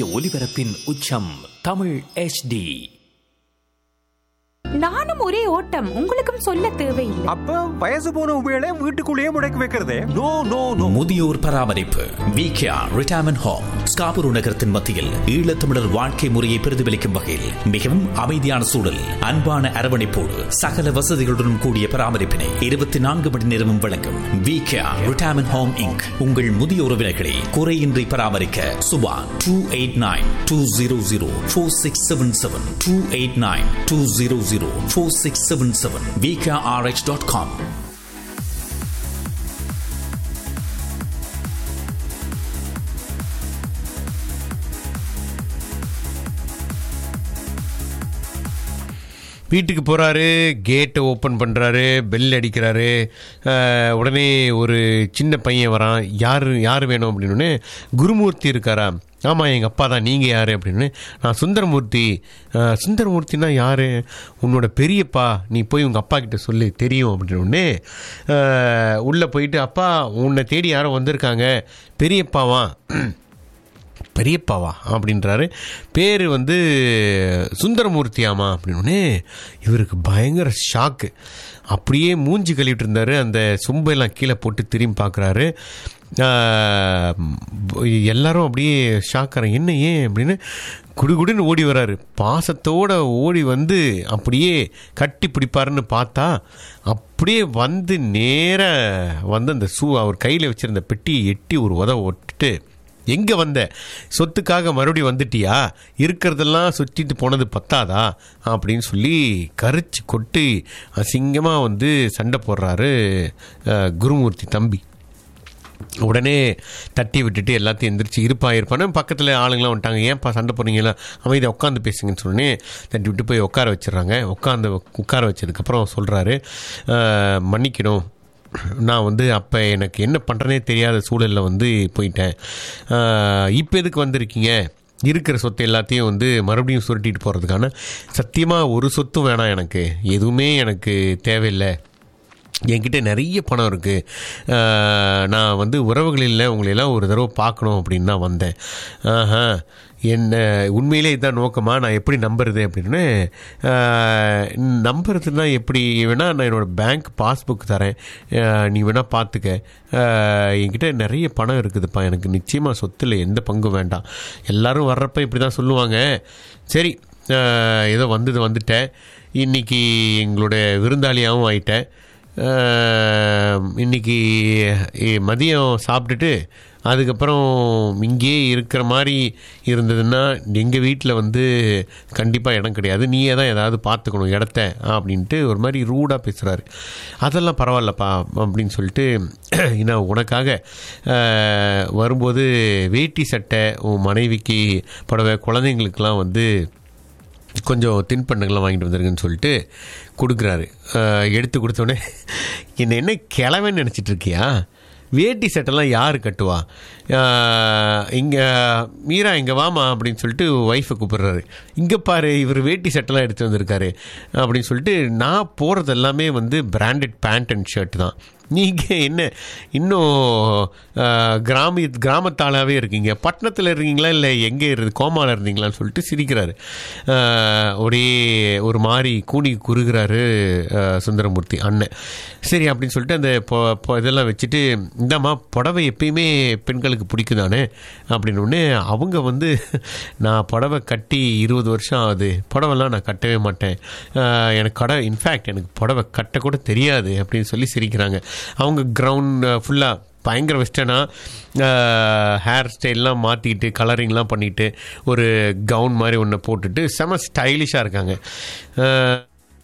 ஒலிபரப்பின் உச்சம் தமிழ் HD நானும் ஒரே ஓட்டம் உங்களுக்கும் சொல்ல தேவையில்லை அப்ப வயசு போன உபயோக வீட்டுக்குள்ளேயே முடக்கி வைக்கிறதே நோ நோ நோ முதியோர் பராமரிப்பு விகேஆர் ரிட்டையர்மெண்ட் ஹோம் ஸ்காபுரு நகரத்தின் மத்தியில் ஈழத்தமிழர் வாழ்க்கை முறையை பிரதிபலிக்கும் வகையில் மிகவும் அமைதியான சூழல் அன்பான அரவணைப்போடு சகல வசதிகளுடன் கூடிய பராமரிப்பினை இருபத்தி நான்கு மணி நேரமும் வழங்கும் விகேஆர் ரிட்டையர்மெண்ட் ஹோம் இங்க் உங்கள் முதிய உறவினர்களை குறையின்றி பராமரிக்க Subha two eight nine two zero zero four six seven seven two eight nine two zero zero four six seven seven VKRH dot com வீட்டுக்கு போகிறாரு கேட்டை ஓப்பன் பண்ணுறாரு பெல் அடிக்கிறாரு அஹ், உடனே ஒரு சின்ன பையன் வரான் யார் யார் வேணும் அப்படின்னு குருமூர்த்தி இருக்காரா ஆமாம் எங்கள் அப்பா தான் நீங்கள் யார் அப்படின்னு நான் சுந்தரமூர்த்தி அஹ், சுந்தரமூர்த்தினா யார் உன்னோட பெரியப்பா நீ போய் உங்கள் அப்பா கிட்ட சொல்லி தெரியும் அப்படின்னு உள்ளே போயிட்டு அப்பா உன்னை தேடி யாரோ வந்திருக்காங்க பெரியப்பாவா பெரியப்பாவா அப்படின்றாரு பேர் வந்து சுந்தரமூர்த்தியாமா அப்படின்னு இவருக்கு பயங்கர ஷாக்கு அப்படியே மூஞ்சி கழுவிட்டு இருந்தார் அந்த சொம்பெல்லாம் கீழே போட்டு திரும்பி பார்க்குறாரு எல்லாரும் அப்படியே ஷாக்காரன் என்ன ஏன் அப்படின்னு குடுகுடுன்னு ஓடி வராரு பாசத்தோட ஓடி வந்து அப்படியே கட்டி பிடிப்பாருன்னு பார்த்தா அப்படியே வந்து நேர வந்து அந்த ஷூ அவர் கையில் வச்சிருந்த பெட்டியை எட்டி ஒரு உதவ ஒட்டுட்டு எங்கே வந்த சொத்துக்காக மறுபடியும் வந்துட்டியா இருக்கிறதெல்லாம் சுற்றிட்டு போனது பத்தாதா அப்படின்னு சொல்லி கரிச்சு கொட்டி அசிங்கமாக வந்து சண்டை போடுறாரு அஹ், குருமூர்த்தி தம்பி உடனே தட்டி விட்டுட்டு எல்லாத்தையும் எந்திரிச்சு இருப்பா இருப்பான்னு பக்கத்தில் ஆளுங்களாம் வந்துட்டாங்க ஏன்ப்பா சண்டை போடுறீங்களா அமைதியாக உட்காந்து பேசுங்கன்னு சொன்னே தட்டி விட்டு போய் உட்கார வச்சிடுறாங்க உட்காந்து உட்கார வச்சதுக்கப்புறம் சொல்கிறாரு மன்னிக்கணும் நான் வந்து அப்போ எனக்கு என்ன பண்ணுறனே தெரியாத சூழலில் வந்து போயிட்டேன் இப்போ எதுக்கு வந்திருக்கீங்க இருக்கிற சொத்து எல்லாத்தையும் வந்து மறுபடியும் சுருட்டிட்டு போகிறதுக்கான சத்தியமாக ஒரு சொத்தும் வேணாம் எனக்கு எதுவுமே எனக்கு தேவையில்லை என்கிட்ட நிறைய பணம் இருக்குது நான் வந்து உறவுகளில் உங்களையெல்லாம் ஒரு தடவை பார்க்கணும் அப்படின்னு தான் வந்தேன் ஆஹா என்ன உண்மையிலே இதான் நோக்கமா நான் எப்படி நம்புறது அப்படின்னு ஆஹ், நம்புறதுனா எப்படி வேணா நான் என்னோட பேங்க் பாஸ்புக் தரேன் ஆஹ், நீ வேணா பார்த்துக்க ஆஹ், என்கிட்ட நிறைய பணம் இருக்குதுப்பா எனக்கு நிச்சயமாக சொத்தில் எந்த பங்கும் வேண்டாம் எல்லாரும் வர்றப்ப இப்படி தான் சொல்லுவாங்க சரி ஆஹ், ஏதோ வந்தது வந்துட்டேன் இன்னைக்கு எங்களோட விருந்தாளியாகவும் ஆயிட்டேன் ஆஹ், இன்னைக்கு இ- மதியம் சாப்பிட்டுட்டு அதுக்கப்புறம் இங்கேயே இருக்கிற மாதிரி இருந்ததுன்னா எங்கள் வீட்டில் வந்து கண்டிப்பாக இடம் கிடையாது நீயே தான் ஏதாவது பார்த்துக்கணும் இடத்த அப்படின்ட்டு ஒரு மாதிரி ரூடாக பேசுகிறாரு அதெல்லாம் பரவாயில்லப்பா அப்படின்னு சொல்லிட்டு நான் உனக்காக ஆஹ், வரும்போது வேட்டி சட்டை உன் மனைவிக்கு புடவை குழந்தைங்களுக்கெல்லாம் வந்து கொஞ்சம் தின்பண்டங்கள்லாம் வாங்கிட்டு வந்துருங்கன்னு சொல்லிட்டு கொடுக்குறாரு அஹ் எடுத்து கொடுத்தோடனே என்ன என்ன கிழவன்னு நினச்சிட்டு இருக்கியா வேட்டி சட்டெல்லாம் யார் கட்டுவா இங்கே மீரா இங்கே வாமா அப்படின்னு சொல்லிட்டு ஒய்ஃபை கூப்பிடுறாரு இங்கே பாரு இவர் வேட்டி சட்டெல்லாம் எடுத்து வந்திருக்காரு அப்படின்னு சொல்லிட்டு நான் போகிறது எல்லாமே வந்து பிராண்டட் பேண்ட் அண்ட் ஷர்ட் தான் நீங்கள் என்ன இன்னும் ஆஹ், கிராமி கிராமத்தாளாகவே இருக்கீங்க பட்டணத்தில் இருக்கீங்களா இல்லை எங்கே இருந்து கோமாவில் இருந்தீங்களான்னு சொல்லிட்டு சிரிக்கிறாரு ஆஹ், ஒரே ஒரு மாதிரி கூனி குறுகிறாரு ஆஹ், சுந்தரமூர்த்தி அண்ணன் சரி அப்படின்னு சொல்லிட்டு அந்த பொ- பொ- இதெல்லாம் வச்சுட்டு இந்தாம்மா புடவை எப்பயுமே பெண்களுக்கு பிடிக்குதானே அப்படின்னு உடனே அவங்க வந்து நான் புடவை கட்டி இருபது வருஷம் ஆகுது புடவைலாம் நான் கட்டவே மாட்டேன் ஆஹ், எனக்கு கடை இன்ஃபேக்ட் எனக்கு புடவை கட்ட கூட தெரியாது அப்படின்னு சொல்லி சிரிக்கிறாங்க அவங்க கிரவுண்ட் ஃபுல்லாக பயங்கர வெஸ்டர்னாக ஹேர் ஸ்டைல்லாம் மாற்றிக்கிட்டு கலரிங்லாம் பண்ணிட்டு ஒரு கவுன் மாதிரி ஒன்று போட்டுட்டு செம ஸ்டைலிஷாக இருக்காங்க ஆஹ்,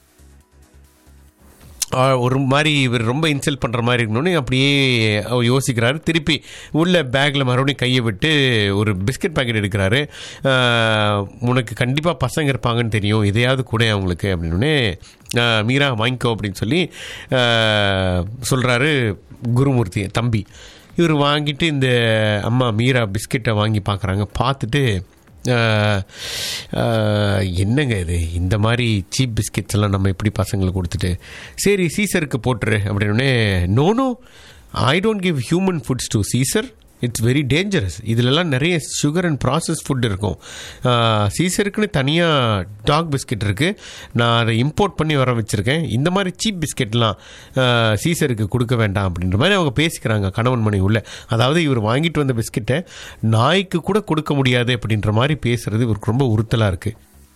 ஆ, ஒரு மாதிரி இவர் ரொம்ப இன்சல்ட் பண்ணுற மாதிரி இருக்கணும்னு அப்படியே அவர் யோசிக்கிறாரு திருப்பி உள்ள பேக்கில் மறுபடியும் கையை விட்டு ஒரு பிஸ்கட் பாக்கெட் எடுக்கிறாரு ஆ, உனக்கு கண்டிப்பாக பசங்க இருப்பாங்கன்னு தெரியும் இதையாவது கூட அவங்களுக்கு அப்படின்னு மீரா வாங்கிக்கோ அப்படின்னு சொல்லி சொல்கிறாரு குருமூர்த்தி தம்பி இவர் வாங்கிட்டு இந்த அம்மா மீரா பிஸ்கெட்டை வாங்கி பார்க்குறாங்க பார்த்துட்டு ஆஹ், ஆஹ், என்னங்க இது இந்த மாதிரி சீப் பிஸ்கெட்ஸ் எல்லாம் நம்ம எப்படி பசங்களுக்கு கொடுத்துட்டு சரி சீசருக்கு போட்டுரு அப்படின்னு no no I don't give human foods to Caesar it's very dangerous இதிலெல்லாம் நிறைய சுகர் அண்ட் ப்ராசஸ் ஃபுட் இருக்கும் சீசருக்குன்னு தனியாக டாக் பிஸ்கெட் இருக்குது நான் அதை இம்போர்ட் பண்ணி வர வச்சுருக்கேன் இந்த மாதிரி சீப் பிஸ்கெட்லாம் சீசருக்கு கொடுக்க வேண்டாம் அப்படின்ற மாதிரி அவங்க பேசிக்கிறாங்க கணவன் மணி உள்ள அதாவது இவர் வாங்கிட்டு வந்த பிஸ்கெட்டை நாய்க்கு கூட கொடுக்க முடியாது அப்படின்ற மாதிரி பேசுறது இவருக்கு ரொம்ப உறுத்தலாக இருக்குது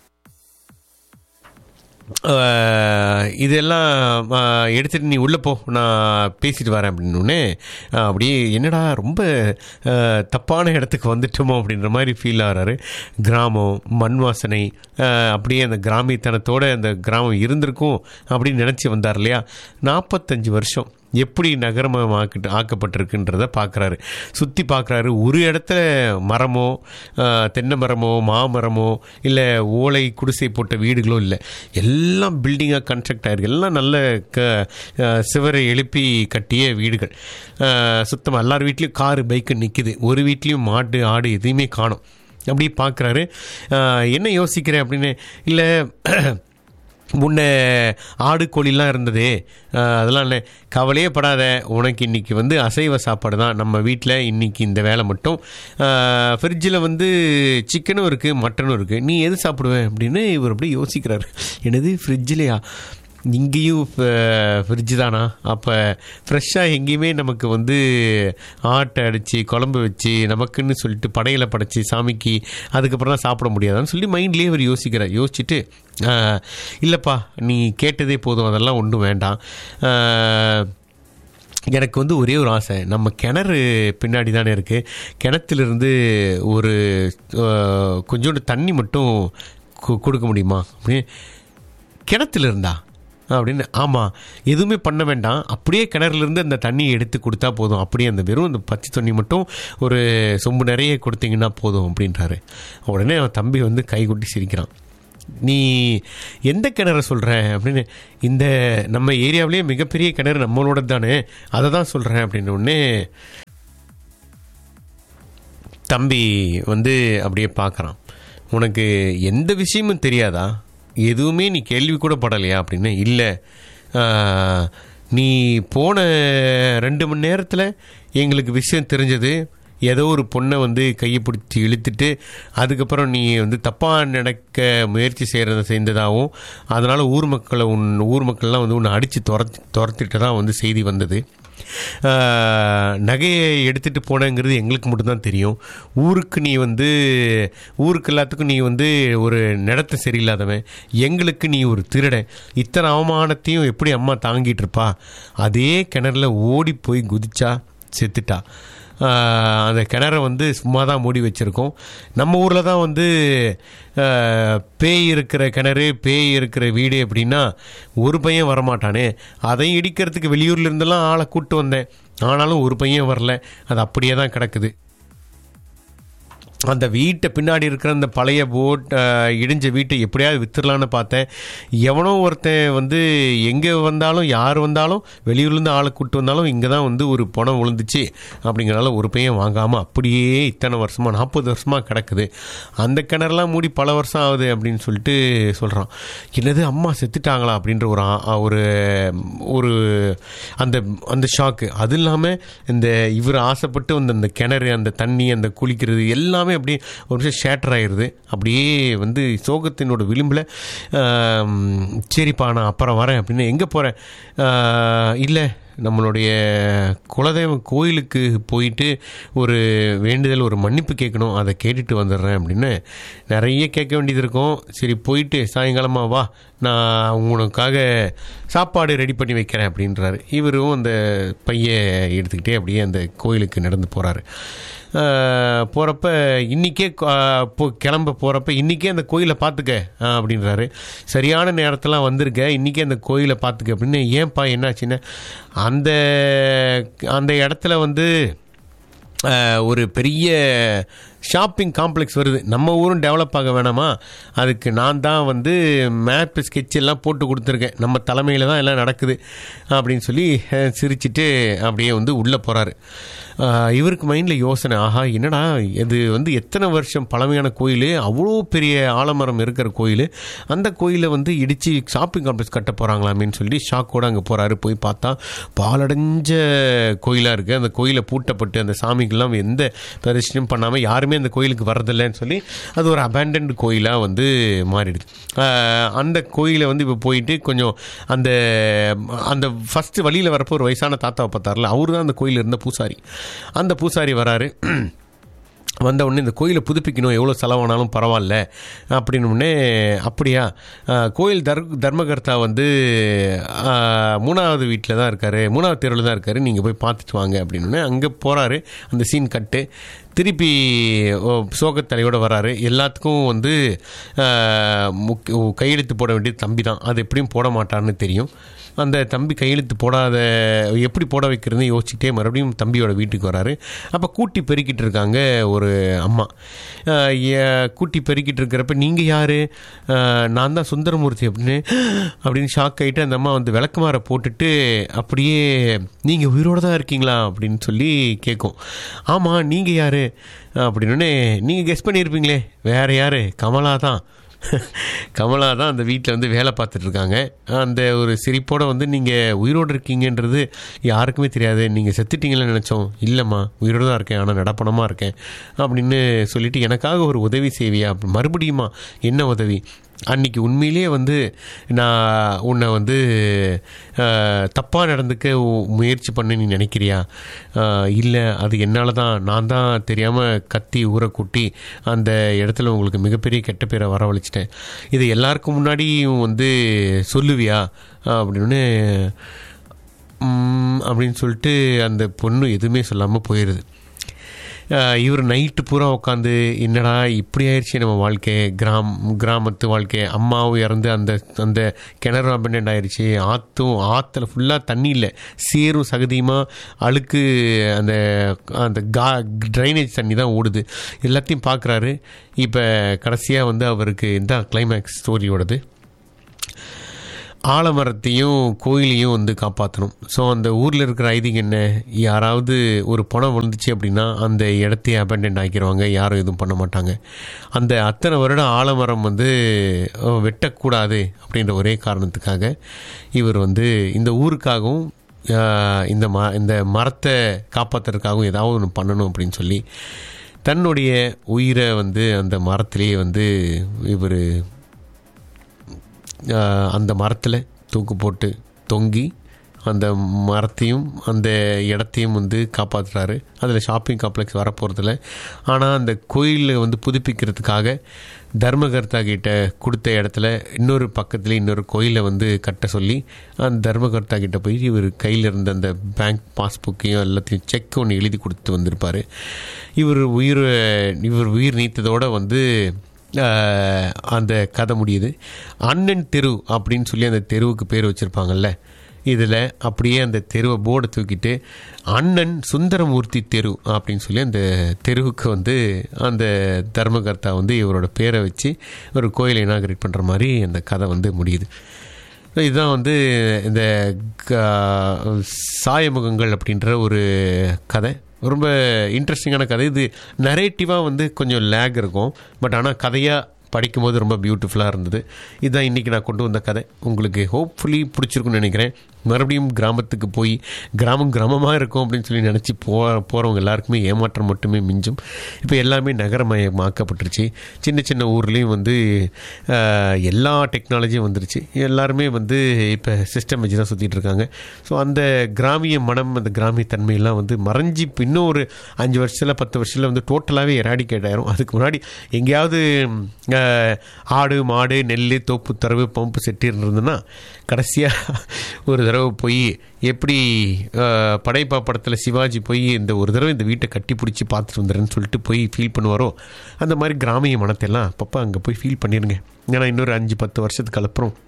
ஆஹ் இதெல்லாம் ஆஹ் எடுத்துட்டு நீ உள்ளே போ நான் பேசிட்டு வரேன் அப்படின்னே அப்படியே என்னடா ரொம்ப ஆஹ் தப்பான இடத்துக்கு வந்துட்டோமோ அப்படின்ற மாதிரி ஃபீல் ஆகிறாரு கிராமம் மண் வாசனை ஆஹ் அப்படியே அந்த கிராமியத்தனத்தோட அந்த கிராமம் இருந்திருக்கும் அப்படின்னு நினச்சி வந்தார் இல்லையா நாற்பத்தஞ்சு வருஷம் எப்படி நகரமயமாக்கிட்டு ஆக்கப்பட்டிருக்குன்றத பார்க்குறாரு சுற்றி பார்க்குறாரு ஒரு இடத்துல மரமோ ஆஹ், தென்னை மரமோ மாமரமோ இல்லை ஓலை குடிசை போட்ட வீடுகளோ இல்லை எல்லாம் பில்டிங்காக கன்ஸ்ட்ரக்ட் ஆயிருக்கு எல்லாம் நல்ல க ஆஹ், சிவரை எழுப்பி கட்டிய வீடுகள் சுத்தமாக எல்லார் வீட்லேயும் காரு பைக்கு நிற்கிது ஒரு வீட்லேயும் மாடு ஆடு எதையுமே காணும் அப்படி பார்க்குறாரு என்ன யோசிக்கிறேன் அப்படின்னு இல்லை முன்ன ஆடு கோழிலாம் இருந்தது அஹ், அதெல்லாம் இல்லை கவலையே படாத உனக்கு இன்னைக்கு வந்து அசைவ சாப்பாடு தான் நம்ம வீட்டில் இன்னைக்கு இந்த வேலை மட்டும் ஃப்ரிட்ஜில் வந்து சிக்கனும் இருக்குது மட்டனும் இருக்குது நீ எது சாப்பிடுவேன் அப்படின்னு இவர் அப்படியே யோசிக்கிறாரு என்னது ஃப்ரிட்ஜிலையா இங்கேயும் ஃப்ரிட்ஜு தானா அப்போ ஃப்ரெஷ்ஷாக எங்கேயுமே நமக்கு வந்து ஆட்டை அடித்து குழம்பு வச்சு நமக்குன்னு சொல்லிட்டு படையில படைச்சி சாமிக்கு அதுக்கப்புறம் தான் சாப்பிட முடியாதான்னு சொல்லி மைண்ட்லேயே இவர் யோசிக்கிறார் யோசிச்சுட்டு ஆஹ், இல்லைப்பா நீ கேட்டதே போதும் அதெல்லாம் ஒன்றும் வேண்டாம் ஆஹ், எனக்கு வந்து ஒரே ஒரு ஆசை நம்ம கிணறு பின்னாடி தானே இருக்குது கிணத்துலேருந்து ஒரு ஆஹ், கொஞ்சோண்டு தண்ணி மட்டும் கு- கொடுக்க முடியுமா அப்படின்னு கிணத்துல இருந்தா அப்படின்னு ஆமாம் எதுவுமே பண்ண வேண்டாம் அப்படியே கிணறுலேருந்து அந்த தண்ணியை எடுத்து கொடுத்தா போதும் அப்படியே அந்த வெறும் அந்த பச்சை தண்ணி மட்டும் ஒரு சொம்பு நிறைய கொடுத்தீங்கன்னா போதும் அப்படின்றாரு உடனே அவன் தம்பி வந்து கை கொட்டி சிரிக்கிறான் நீ எந்த கிணறு சொல்கிற அப்படின்னு இந்த நம்ம ஏரியாவிலேயே மிகப்பெரிய கிணறு நம்மளோட தானே அதை தான் சொல்கிறேன் அப்படின்னு உடனே தம்பி வந்து அப்படியே பார்க்குறான் உனக்கு எந்த விஷயமும் தெரியாதா எதுவுமே நீ கேள்வி கூட படலையா அப்படின்னு இல்லை ஆஹ், நீ போன ரெண்டு மணி நேரத்தில் எங்களுக்கு விஷயம் தெரிஞ்சது ஏதோ ஒரு பொண்ணை வந்து கையை பிடிச்சி இழுத்துட்டு அதுக்கப்புறம் நீ வந்து தப்பாக நடக்க முயற்சி செய்கிறத செய்ததாகவும் அதனால் ஊர் மக்களை உன் ஊர் மக்கள்லாம் வந்து உன்னை அடித்து துரத்தி துரத்திட்டு தான் வந்து செய்தி வந்தது ஆஹ், நகையை எடுத்துகிட்டு போனேங்கிறது எங்களுக்கு மட்டும்தான் தெரியும் ஊருக்கு நீ வந்து ஊருக்கு எல்லாத்துக்கும் நீ வந்து ஒரு நடத்த சரியில்லாதவன் எங்களுக்கு நீ ஒரு திருடன் இத்தனை அவமானத்தையும் எப்படி அம்மா தாங்கிட்டு இருப்பா அதே கிணறுல ஓடி போய் குதிச்சா செத்துட்டா ஆஹ், அந்த கிணறை வந்து சும்மா தான் மூடி வச்சுருக்கோம் நம்ம ஊரில் தான் வந்து ஆஹ், பேய் இருக்கிற கிணறு பேய் இருக்கிற வீடு அப்படின்னா ஒரு பையன் வரமாட்டானே அதையும் இடிக்கிறதுக்கு வெளியூர்ல இருந்தெல்லாம் ஆளை கூட்டு வந்தேன் ஆனாலும் ஒரு பையன் வரல அது அப்படியே தான் கிடக்குது அந்த வீட்டை பின்னாடி இருக்கிற அந்த பழைய போட் அஹ், இடிஞ்ச வீட்டை எப்படியாவது வித்துடலான்னு பார்த்தேன் எவனோ ஒருத்தன் வந்து எங்கே வந்தாலும் யார் வந்தாலும் வெளியூர்லேருந்து ஆளை கூட்டு வந்தாலும் இங்கே தான் வந்து ஒரு பணம் விழுந்துச்சு அப்படிங்கிறனால ஒரு பையன் வாங்காமல் அப்படியே இத்தனை வருஷமாக நாற்பது வருஷமாக கிடக்குது அந்த கிணறுலாம் மூடி பல வருஷம் ஆகுது அப்படின்னு சொல்லிட்டு சொல்கிறான் என்னது அம்மா செத்துட்டாங்களா அப்படின்ற ஒரு ஆ- ஒரு ஒரு அந்த அந்த ஷாக்கு அது இல்லாமல் இந்த இவர் ஆசைப்பட்டு வந்த அந்த கிணறு அந்த தண்ணி அந்த குளிக்கிறது எல்லாமே அப்படியே ஒரு நிமிஷம் ஷேட்டர் ஆயிடுது அப்படியே வந்து சோகத்தினோட விளிம்பில் சரிப்பா நான் அப்புறம் வரேன் அப்படின்னு எங்கே போகிறேன் இல்லை நம்மளுடைய குலதெய்வம் கோயிலுக்கு போயிட்டு ஒரு வேண்டுதல் ஒரு மன்னிப்பு கேட்கணும் அதை கேட்டுட்டு வந்துடுறேன் அப்படின்னு நிறைய கேட்க வேண்டியது இருக்கும் சரி போயிட்டு சாயங்காலமாக வா நான் உனக்காக சாப்பாடு ரெடி பண்ணி வைக்கிறேன் அப்படின்றாரு இவரும் அந்த பைய எடுத்துக்கிட்டே அப்படியே அந்த கோயிலுக்கு நடந்து போகிறாரு போகிறப்ப இன்றைக்கே போ கிளம்ப போகிறப்ப இன்றைக்கே அந்த கோயிலை பார்த்துக்க ஆ, அப்படின்றாரு சரியான நேரத்தெல்லாம் வந்திருக்க இன்றைக்கே அந்த கோயிலை பார்த்துக்க அப்படின்னு ஏன்பா என்னாச்சுன்னு அந்த அந்த இடத்துல வந்து அஹ், ஒரு பெரிய ஷாப்பிங் காம்ப்ளெக்ஸ் வருது நம்ம ஊரும் டெவலப் ஆக வேணாமா அதுக்கு நான் தான் வந்து மேப் ஸ்கெட்ச் எல்லாம் போட்டு கொடுத்துருக்கேன் நம்ம தலைமையில் தான் எல்லாம் நடக்குது அப்படின்னு சொல்லி அஹ், சிரிச்சிட்டு அப்படியே வந்து உள்ளே போகிறாரு இவருக்கு மைண்டில் யோசனை ஆஹா என்னடா இது வந்து எத்தனை வருஷம் பழமையான கோயில் அவ்வளோ பெரிய ஆலமரம் இருக்கிற கோயில் அந்த கோயிலை வந்து இடித்து ஷாப்பிங் காம்ப்ளெக்ஸ் கட்ட போகிறாங்களாமேன்னு சொல்லி ஷாக்கோடு அங்கே போகிறாரு போய் பார்த்தா பாலடைஞ்ச கோயிலாக இருக்குது அந்த கோயிலை பூட்டப்பட்டு அந்த சாமிக்கெல்லாம் எந்த பிரதிஷ்டையும் பண்ணாமல் யாருமே அந்த கோயிலுக்கு வரதில்லைன்னு சொல்லி அது ஒரு அபேண்டன்ட் கோயிலாக வந்து மாறிடுது ஆஹ் அந்த கோயிலை வந்து இப்போ போயிட்டு கொஞ்சம் அந்த அந்த ஃபஸ்ட்டு வழியில் வரப்போ ஒரு வயசான தாத்தாவை பார்த்தார்ல அவர் தான் அந்த கோயில் இருந்த பூசாரி அந்த பூசாரி வராரு வந்த உடனே இந்த கோயிலை புதுப்பிக்கணும் எவ்வளோ செலவானாலும் பரவாயில்ல அப்படின்னு உடனே அப்படியா ஆஹ், கோயில் தர் தர்மகர்த்தா வந்து ஆஹ், மூணாவது வீட்டில் தான் இருக்காரு மூணாவது தெருவில் தான் இருக்காரு நீங்கள் போய் பார்த்துட்டு வாங்க அப்படின்னு உடனே அங்கே போகிறாரு அந்த சீன் கட்டு திருப்பி ஓ, சோகத்தலையோட வராரு எல்லாத்துக்கும் வந்து ஆஹ், முக்- கையெழுத்து போட வேண்டியது தம்பி தான் அது எப்படியும் போட மாட்டார்னு தெரியும் அந்த தம்பி கையெழுத்து போடாத எப்படி போட வைக்கிறதுன்னு யோசிச்சுட்டே மறுபடியும் தம்பியோட வீட்டுக்கு வராரு அப்போ கூட்டி பெருக்கிட்டு இருக்காங்க ஒரு அம்மா ஆஹ் ஏ- கூட்டி பெருக்கிட்டு இருக்கிறப்ப நீங்கள் யார் நான் தான் சுந்தரமூர்த்தி அப்படின்னு அப்படின்னு ஷாக் ஆகிட்டு அந்த அம்மா வந்து விளக்குமாற போட்டுட்டு அப்படியே நீங்கள் உயிரோடு தான் இருக்கீங்களா அப்படின்னு சொல்லி கேட்கும் ஆமாம் நீங்கள் யார் அப்படின்னு நீங்கள் கெஸ் பண்ணியிருப்பீங்களே வேறு யார் கமலா தான் கமலா தான் அந்த வீட்டில் வந்து வேலை பார்த்துட்டு இருக்காங்க அந்த ஒரு சிரிப்போடு வந்து நீங்கள் உயிரோடு இருக்கீங்கன்றது யாருக்குமே தெரியாது நீங்கள் செத்துட்டீங்களன்னு நினச்சோம் இல்லைம்மா உயிரோடு தான் இருக்கேன் ஆனால் நடப்பணமாக இருக்கேன் அப்படின்னு சொல்லிட்டு எனக்காக ஒரு உதவி செய்வியா அப்படி மறுபடியுமா என்ன உதவி அன்னைக்கு உண்மையிலேயே வந்து நான் உன்னை வந்து தப்பாக நடந்துக்க உ- முயற்சி பண்ண நீ நினைக்கிறியா இல்லை அது என்னால் தான் நான் தான் தெரியாமல் கத்தி ஊற கூட்டி அந்த இடத்துல உங்களுக்கு மிகப்பெரிய கெட்ட பேரை வரவழைச்சிட்டேன் இது எல்லாருக்கும் முன்னாடியும் வந்து சொல்லுவியா அப்படின்னு ம், அப்படின்னு சொல்லிட்டு அந்த பொண்ணு எதுவுமே சொல்லாமல் போயிடுது ஆஹ் இவர் நைட்டு பூரா உட்காந்து என்னடா இப்படி ஆயிடுச்சு நம்ம வாழ்க்கை கிராம் கிராமத்து வாழ்க்கை அம்மாவும் இறந்து அந்த அந்த கிணறு அபண்டன்ட் ஆயிடுச்சு ஆற்றும் ஆற்றுல ஃபுல்லாக தண்ணி இல்லை சேரும் சகதியுமாக அழுக்கு அந்த அந்த கா ட்ரைனேஜ் தண்ணி தான் ஓடுது எல்லாத்தையும் பார்க்குறாரு இப்போ கடைசியாக வந்து அவருக்கு இந்த கிளைமேக்ஸ் ஸ்டோரியோடது ஆலமரத்தையும் கோயிலையும் வந்து காப்பாற்றணும் ஸோ அந்த ஊரில் இருக்கிற ஐதீகம் என்ன யாராவது ஒரு பணம் விழுந்துச்சு அப்படின்னா அந்த இடத்தையே அபண்டன்ட் ஆக்கிடுவாங்க யாரும் எதுவும் பண்ண மாட்டாங்க அந்த அத்தனை வருடம் ஆலமரம் வந்து அஹ், வெட்டக்கூடாது அப்படின்ற ஒரே காரணத்துக்காக இவர் வந்து இந்த ஊருக்காகவும் அஹ், இந்த ம இந்த மரத்தை காப்பாற்றுறதுக்காகவும் ஏதாவது ஒன்று பண்ணணும் அப்படின்னு சொல்லி தன்னுடைய உயிரை வந்து அந்த மரத்திலேயே வந்து இவர் ஆஹ் அந்த மரத்தில் தூக்கு போட்டு தொங்கி அந்த மரத்தையும் அந்த இடத்தையும் வந்து காப்பாற்றுறாரு அதில் ஷாப்பிங் காம்ப்ளெக்ஸ் வரப்போகிறதில்ல ஆனால் அந்த கோயிலை வந்து புதுப்பிக்கிறதுக்காக தர்மகர்த்தா கிட்ட கொடுத்த இடத்துல இன்னொரு பக்கத்தில் இன்னொரு கோயிலை வந்து கட்ட சொல்லி அந்த தர்மகர்த்தா கிட்ட போய் இவர் கையில் இருந்த அந்த பேங்க் பாஸ்புக்கையும் எல்லாத்தையும் செக் ஒன்று எழுதி கொடுத்து வந்திருப்பார் இவர் உயிர் இவர் உயிர் நீத்ததோடு வந்து ஆஹ் அந்த கதை முடியுது அண்ணன் தெரு அப்படின்னு சொல்லி அந்த தெருவுக்கு பேர் வச்சுருப்பாங்கல்ல இதில் அப்படியே அந்த தெருவை போர்டை தூக்கிட்டு அண்ணன் சுந்தரமூர்த்தி தெரு அப்படின்னு சொல்லி அந்த தெருவுக்கு வந்து அந்த தர்மகர்த்தா வந்து இவரோட பேரை வச்சு ஒரு கோயிலை இனாகரேட் பண்ணுற மாதிரி அந்த கதை வந்து முடியுது இதுதான் வந்து இந்த க- சாயமுகங்கள் அப்படின்ற ஒரு கதை ரொம்ப இன்ட்ரெஸ்டிங்கான கதை இது நரேட்டிவாக வந்து கொஞ்சம் லேக் இருக்கும் பட் ஆனால் கதையாக படிக்கும்போது ரொம்ப பியூட்டிஃபுல்லாக இருந்தது இதுதான் இன்றைக்கி நான் கொண்டு வந்த கதை உங்களுக்கு ஹோப்ஃபுல்லி பிடிச்சிருக்குன்னு நினைக்கிறேன் மறுபடியும் கிராமத்துக்கு போய் கிராமம் கிராமமாக இருக்கும் அப்படின்னு சொல்லி நினச்சி போ போகிறவங்க எல்லாருக்குமே ஏமாற்றம் மட்டுமே மிஞ்சும் இப்போ எல்லாமே நகரமயமாக்கப்பட்டுருச்சு சின்ன சின்ன ஊர்லேயும் வந்து ஆஹ், எல்லா டெக்னாலஜியும் வந்துருச்சு எல்லாருமே வந்து இப்போ சிஸ்டம் வச்சு தான் சுற்றிட்டு இருக்காங்க ஸோ அந்த கிராமிய மனம் அந்த கிராமிய தன்மையெல்லாம் வந்து மறைஞ்சி இப்போ இன்னும் ஒரு அஞ்சு வருஷத்தில் பத்து வருஷத்தில் வந்து டோட்டலாகவே எராடிகேட் ஆயிரும் அதுக்கு முன்னாடி எங்கேயாவது ஆஹ், ஆடு மாடு நெல் தோப்பு தரவு பம்பு செட்டு இருந்ததுன்னா கடைசியாக ஒரு தடவை போய் எப்படி ஆஹ், படைப்பா படத்தில் சிவாஜி போய் இந்த ஒரு தடவை இந்த வீட்டை கட்டி பிடிச்சி பார்த்துட்டு வந்துடுறேன்னு சொல்லிட்டு போய் ஃபீல் பண்ணுவாரோ அந்த மாதிரி கிராமிய மனத்தெல்லாம் அப்பப்போ அங்கே போய் ஃபீல் பண்ணிடுங்க ஏன்னா இன்னொரு அஞ்சு பத்து வருஷத்துக்கு அப்புறம்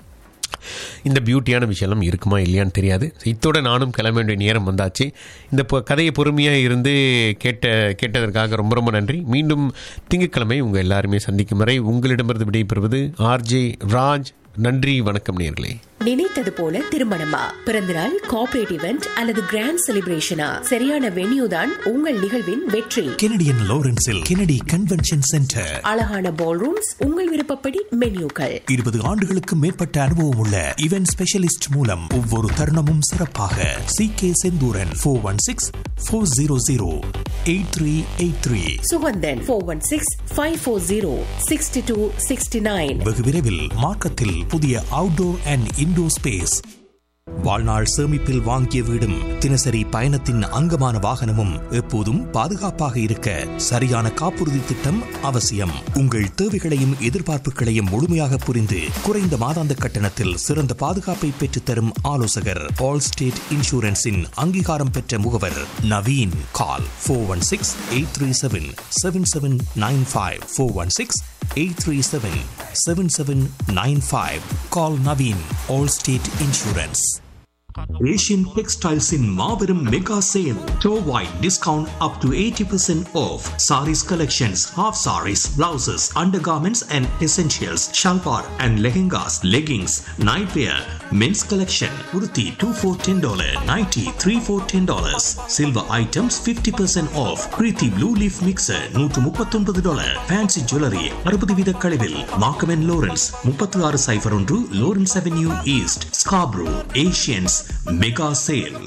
இந்த பியூட்டியான விஷயம்லாம் இருக்குமா இல்லையான்னு தெரியாது இத்தோட நானும் கிளம்ப வேண்டிய நேரம் வந்தாச்சு இந்த பொ- கதையை பொறுமையாக இருந்து கேட்ட கேட்டதற்காக ரொம்ப ரொம்ப நன்றி மீண்டும் திங்கட்கிழமை உங்கள் எல்லாருமே சந்திக்கும் வரை உங்களிடமிருந்து விடைபெறுவது ஆர்ஜே ராஜ் நன்றி வணக்கம் நேர்களே நினைத்தது போல திருமணமா பிறந்தநாள் கார்ப்பரேட் இவெண்ட் அல்லது கிராண்ட் செலிப்ரேஷனா சரியான வென்யூ தான் உங்கள் நிகழ்வின் வெற்றி கெனடியன் லாரன்ஸில் கெனடி கன்வென்ஷன் சென்டர் அழகான பால் ரூம்ஸ் உங்கள் விருப்பப்படி மென்யூக்கள் இருபது ஆண்டுகளுக்கு மேற்பட்ட அனுபவம் உள்ள இவென்ட் ஸ்பெஷலிஸ்ட் மூலம் ஒவ்வொரு தருணமும் சிறப்பாக C K Senthuran four one six four zero zero eight three eight three Suganthan four one six five four zero sixty two sixty nine வெகு விரைவில் மார்க்கத்தில் புதிய அவுட்டோர் அண்ட் இன்டோர் ஸ்பேஸ் வாழ்நாள் சேமிப்பில் வாங்கிய வீடும் தினசரி பயணத்தின் அங்கமான வாகனமும் எப்போதும் பாதுகாப்பாக இருக்க சரியான காப்புறுதி திட்டம் அவசியம் உங்கள் தேவைகளையும் எதிர்பார்ப்புகளையும் முழுமையாக புரிந்து குறைந்த மாதாந்த கட்டணத்தில் சிறந்த பாதுகாப்பை பெற்றுத்தரும் ஆலோசகர் ஆல் ஸ்டேட் இன்சூரன்ஸின் அங்கீகாரம் பெற்ற முகவர் Naveen call four one six eight three seven seven seven nine five four one six 837-7795. Call Naveen, Allstate Insurance. Asian Textiles in Marverum Mega Sale. Store-wide discount up to 80% off. Saris collections, half saris, blouses, undergarments and essentials, shalwar and lehengas, leggings, nightwear, men's collection, kurti 2 for $10, nighty 3 for $10. Silver items 50% off. Preeti Blue Leaf Mixer 139 dollar. Fancy Jewelry 60 வீத கழிவில். Markham and Lawrence 36 சைபர் ஒன்று Lawrence Avenue East, Scarborough, Asians Mega Sale.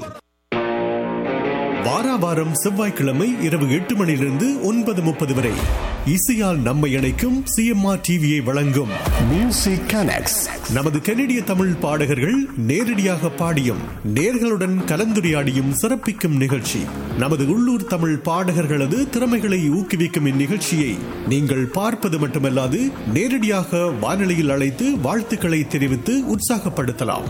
வாராவாரம் செவ்வாய்க்கிழமை இரவு எட்டு மணியிலிருந்து ஒன்பது முப்பது வரை இசையால் நம்மை இணைக்கும் சிஎம்ஆர் டிவியை வழங்கும் மியூசிக் கனெக்ட்ஸ் நமது கனடிய தமிழ் பாடகர்கள் நேரடியாக பாடியும் நேர்களுடன் கலந்துரையாடியும் சிறப்பிக்கும் நிகழ்ச்சி நமது உள்ளூர் தமிழ் பாடகர்களது திறமைகளை ஊக்குவிக்கும் இந்நிகழ்ச்சியை நீங்கள் பார்ப்பது மட்டுமல்லாது நேரடியாக வானொலியில் அழைத்து வாழ்த்துக்களை தெரிவித்து உற்சாகப்படுத்தலாம்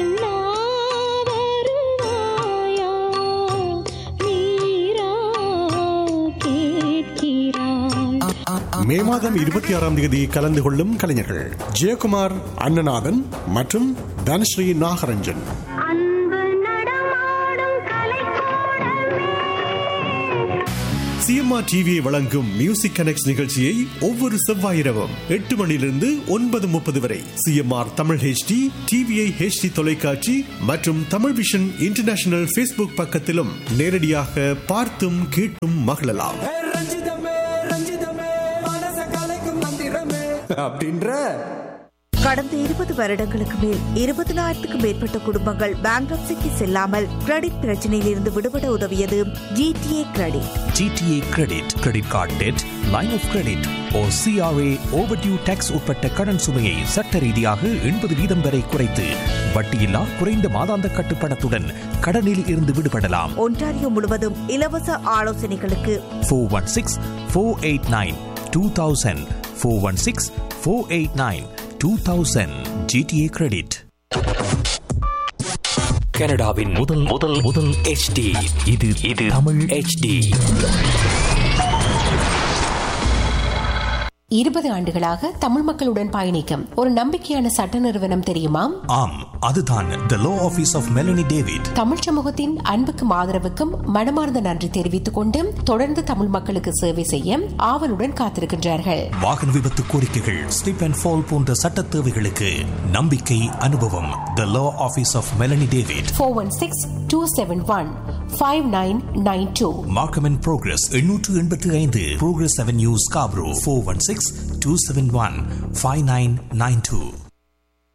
மே மாதம் இருபத்தி ஆறாம் தேதி கலந்து கொள்ளும் கலைஞர்கள் ஜெயக்குமார் அண்ணநாதன் மற்றும் தனஸ்ரீ நாகரஞ்சன் சிஎம்ஆர் டிவியை வழங்கும் மியூசிக் கனெக்ட் நிகழ்ச்சியை ஒவ்வொரு செவ்வாய் இரவும் எட்டு மணியிலிருந்து ஒன்பது முப்பது வரை CMR Tamil HD TVI HD தொலைக்காட்சி மற்றும் தமிழ் விஷன் இன்டர்நேஷனல் ஃபேஸ்புக் பக்கத்திலும் நேரடியாக பார்த்தும் கேட்டும் மகிழலாம் அப்படின்ற கடந்த இருபது வருடங்களுக்கு மேல் இருபதினாயிரத்துக்கும் மேற்பட்ட குடும்பங்கள் பேங்க்ரப்சிக்கு செல்லாமல் கிரெடிட் பிரச்சனையில் இருந்து விடுபட உதவியது GTA credit GTA Credit, Credit Card Debt, Line of Credit or CRA Overdue Tax உட்பட்ட கடன் சுமையை சட்ட ரீதியாக எண்பது வீதம் வரை குறைத்து வட்டியில்லா குறைந்த மாதாந்த கட்டுப்பணத்துடன் கடனில் இருந்து விடுபடலாம் ஒன்டாரியோ முழுவதும் இலவச ஆலோசனைகளுக்கு four one six four eight nine two thousand four one six four eight nine two thousand GTA credit கனடாவின் முதல் முதல் முதல் HD இது இது தமிழ் HD இருபது ஆண்டுகளாக தமிழ் மக்களுடன் பயணிக்கும் ஒரு நம்பிக்கையான சட்ட நிறுவனம் தெரியுமா ஆம் அதுதான் the law office of Melanie David Tamil சமூகத்தின் அன்புக்கும் ஆதரவுக்கும் மனமார்ந்த நன்றி தெரிவித்துக் கொண்டு தொடர்ந்து தமிழ் மக்களுக்கு சேவை செய்ய ஆவலுடன் காத்திருக்கின்றார்கள் வாகன விபத்து கோரிக்கைகள் ஸ்லிப் அண்ட் ஃபால் போன்ற சட்ட தேவைகளுக்கு நம்பிக்கை அனுபவம் the law office of Melanie David four one six two seven one five nine nine two Markham and Progress எண்ணூற்று எண்பத்தி ஐந்து Progress Avenue Scarborough four one six two seven one five nine nine two